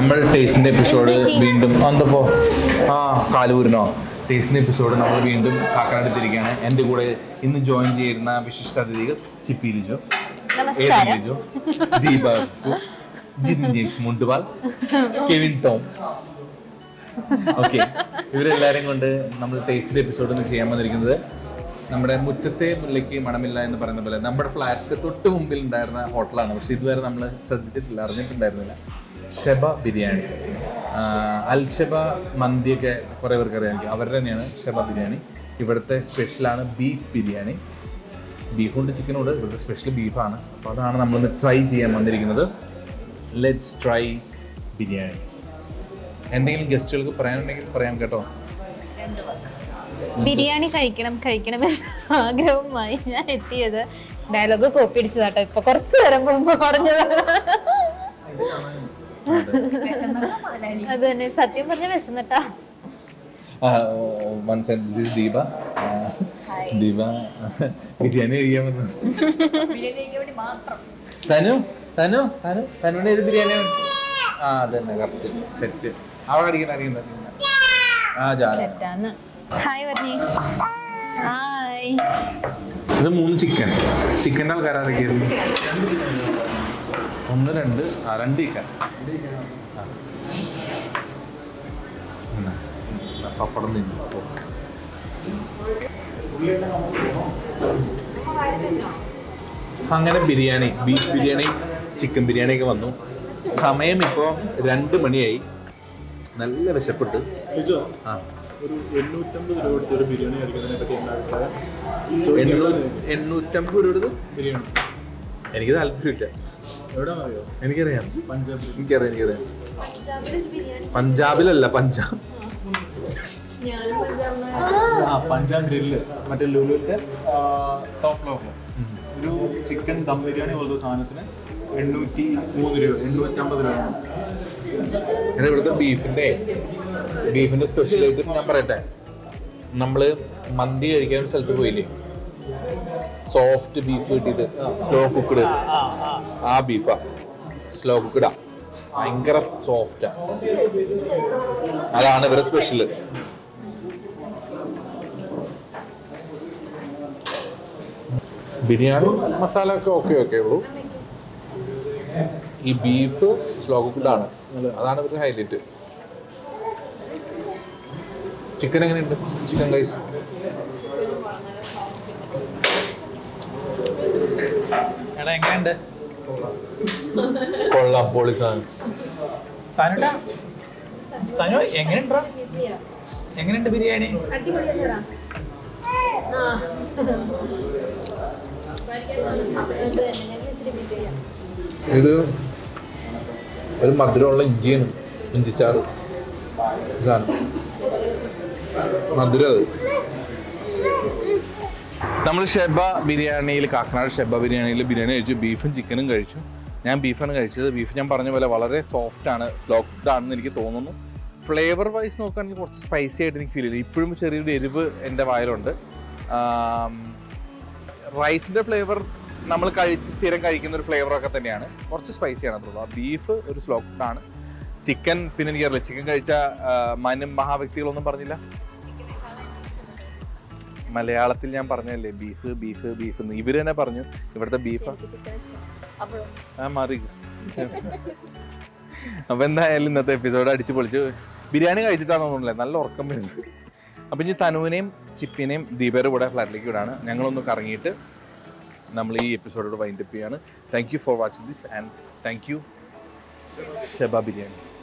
നമ്മൾ ടേസ്റ്റിന്റെ എപ്പിസോഡ് വീണ്ടും എന്തപ്പോ ആ കാലൂരിനോ ടേസ്റ്റിന്റെ എപ്പിസോഡ് നമ്മൾ വീണ്ടും കാക്കനാടെത്തിരിക്കുകയാണ് എൻ്റെ കൂടെ ഇന്ന് ജോയിൻ ചെയ്യുന്ന വിശിഷ്ട അതിഥികൾ ചിപ്പി ലിജോ ഏത് നമസ്കാരം Lijo Deepa Appu, Jithin James Mundupal Kevin Tom okay ഇവരെല്ലാരും കൊണ്ട് നമ്മൾ ടേസ്റ്റിന്റെ എപ്പിസോഡ് ഇന്ന് ചെയ്യാൻ വന്നിരിക്കുന്നത് നമ്മുടെ മുറ്റത്തെ മുല്ലയ്ക്ക് മണമില്ല എന്ന് പറയുന്ന പോലെ നമ്മുടെ ഫ്ലാറ്റ് തൊട്ട് മുമ്പിൽ ഉണ്ടായിരുന്ന ഹോട്ടലാണ് പക്ഷെ ഇതുവരെ നമ്മൾ ശ്രദ്ധിച്ചിട്ടില്ല അറിഞ്ഞിട്ടുണ്ടായിരുന്നില്ല ഷെബ ബിരിയാണി ആഹ് അൽ ഷെബ മന്തിയൊക്കെ കുറേ പേർക്ക് അറിയാമെങ്കിൽ അവരുടെ തന്നെയാണ് ഷെബ ബിരിയാണി ഇവിടുത്തെ സ്പെഷ്യലാണ് ബീഫ് ബിരിയാണി ബീഫുണ്ട് ചിക്കനുണ്ട് ഇവിടുത്തെ സ്പെഷ്യൽ ബീഫാണ് അപ്പോൾ അതാണ് നമ്മളിന്ന് ട്രൈ ചെയ്യാൻ വന്നിരിക്കുന്നത് ലെറ്റ്സ് ട്രൈ ബിരിയാണി എന്തെങ്കിലും ഗസ്റ്റുകൾക്ക് പറയാനുണ്ടെങ്കിൽ പറയാം കേട്ടോ ബിരിയാണി കഴിക്കണം കഴിക്കണമെന്ന് ആഗ്രഹവുമായി ഞാൻ എത്തിയത് ഡയലോഗ് കോപ്പി അടിച്ചതാട്ടോ ഇപ്പൊ കുറച്ചു നേരം മുമ്പ് പറഞ്ഞതാണ് അത് തന്നെ സത്യം പറഞ്ഞ വിശന്നിട്ടാ വൺ സെൻ ദിസ് ദീപ ആ, ദീപ ബിരിയാണി കഴിക്കാൻ വന്നു തനു തനു തനു തനുവിന് ഏത് ബിരിയാണിയാണ് ആ അതന്നെ കറക്റ്റ് സെറ്റ് അവൾ അടിക്കുന്ന അടിക്കുന്ന ആ ജാന തെറ്റാന്ന് ഹായ് പറഞ്ഞേ ഹായ് ഇത് മൂന്ന് ചിക്കൻ ചിക്കൻ്റെ ആൾക്കാർ ആരൊക്കെയായിരുന്നു ഒന്ന് രണ്ട് ആ രണ്ട് ചിക്കൻ ആ. എന്നാ, എന്നാ, പപ്പടം തിന്നു പോ. അങ്ങനെ ബിരിയാണി ബീഫ് ബിരിയാണി ചിക്കൻ ബിരിയാണി ഒക്കെ വന്നു സമയം ഇപ്പോൾ രണ്ട് മണിയായി നല്ല വിശപ്പെട്ട് ലിജോ, ആ ഒരു എണ്ണൂറ്റമ്പത് രൂപ കൊടുത്ത് ഒരു ബിരിയാണി കഴിക്കുന്നതിനെ പറ്റി എന്താ അഭിപ്രായം എണ്ണൂറ് എണ്ണൂറ്റമ്പത് രൂപ ബിരിയാണി എനിക്ക് താല്പര്യമില്ല എവിടെയാണെന്നറിയോ എനിക്കറിയാം പഞ്ചാബിൽ എനിക്കറിയാം എനിക്കറിയാം പഞ്ചാബിലല്ല പഞ്ചാബ് ആ പഞ്ചാബ് ഗ്രില്ല് മറ്റേ ലുലുവിന്റെ ടോപ്പ് ഫ്ലോറിൽ ഒരു ചിക്കൻ ദം ബിരിയാണി പോലത്തെ സാധനത്തിന് എണ്ണൂറ്റി മൂന്ന് രൂപ എണ്ണൂറ്റമ്പത് രൂപ ഞാൻ ഇവിടുത്തെ ബീഫിന്റെ ബീഫിന്റെ സ്പെഷ്യൽ ആയിട്ട് ഞാൻ പറയട്ടെ നമ്മള് മന്തി കഴിക്കാൻ ഒരു സ്ഥലത്ത് പോയില്ലേ സോഫ്റ്റ് ബീഫ് കിട്ടിയത് സ്ലോ കുക്ക്ഡ് ആ ബീഫാ സ്ലോ കുക്ക്ഡാ ഭയങ്കര സോഫ്റ്റാ അതാണ് ഇവരുടെ സ്പെഷ്യൽ ബിരിയാണി മസാല ഒക്കെ ഓക്കെ ഓക്കെ ഉള്ളൂ ഈ ബീഫ് സ്ലോ കുക്ക്ഡ് ആണ് അതാണ് ഇവരുടെ ഹൈലൈറ്റ് ചിക്കൻ എങ്ങനെയുണ്ട് ചിക്കൻ റൈസ് എടാ എങ്ങനെയുണ്ട് കൊള്ളാം പൊളി സാധനം തനുട്ടാ തനു എങ്ങനെയുണ്ടാ എങ്ങനെയുണ്ട് ബിരിയാണി ഇത് ഒരു മധുരമുള്ള ഇഞ്ചിയാണ് ഇഞ്ചിച്ചാറ് സാധനം മധുരം അത് നമ്മൾ ഷെബ ബിരിയാണിയിൽ കാക്കനാട് ഷെബ ബിരിയാണിയിൽ ബിരിയാണി കഴിച്ചു ബീഫും ചിക്കനും കഴിച്ചു ഞാൻ ബീഫാണ് കഴിച്ചത് ബീഫ് ഞാൻ പറഞ്ഞ പോലെ വളരെ സോഫ്റ്റ് ആണ് സ്ലോക്ഡ് ആണെന്ന് എനിക്ക് തോന്നുന്നു ഫ്ലേവർ വൈസ് നോക്കുകയാണെങ്കിൽ കുറച്ച് സ്പൈസി ആയിട്ട് എനിക്ക് ഫീൽ ചെയ്തു ഇപ്പോഴും ചെറിയൊരു എരിവ് എൻ്റെ വായിലുണ്ട് റൈസിൻ്റെ ഫ്ലേവർ നമ്മൾ കഴിച്ച് സ്ഥിരം കഴിക്കുന്ന ഒരു ഫ്ലേവർ ഒക്കെ തന്നെയാണ് കുറച്ച് സ്പൈസി ആണ് തോന്നുന്നത് ബീഫ് ഒരു സ്ലോക്ഡ് ആണ് ചിക്കൻ പിന്നെ എനിക്കറിയില്ല ചിക്കൻ കഴിച്ച ആ, മാന്യം മഹാവ്യക്തികളൊന്നും പറഞ്ഞില്ല മലയാളത്തിൽ ഞാൻ പറഞ്ഞല്ലേ ബീഫ് ബീഫ് ബീഫ് എന്ന് ഇവര് തന്നെ പറഞ്ഞു ഇവിടുത്തെ ബീഫ് ആ മാറി അപ്പൊ എന്തായാലും ഇന്നത്തെ എപ്പിസോഡ് അടിച്ചു പൊളിച്ചു ബിരിയാണി കഴിച്ചിട്ടാന്ന് തോന്നുന്നില്ല നല്ല ഉറക്കം വരുന്നത് അപ്പൊ ഇനി തനുവിനെയും ചിപ്പിനെയും ദീപയുടെ കൂടെ ഫ്ലാറ്റിലേക്ക് വിടാണ് ഞങ്ങളൊന്ന് കറങ്ങിയിട്ട് നമ്മൾ ഈ എപ്പിസോഡോട് വൈൻഡപ്പ് ചെയ്യാണ് thank you for watching this and thank you Sheba biryani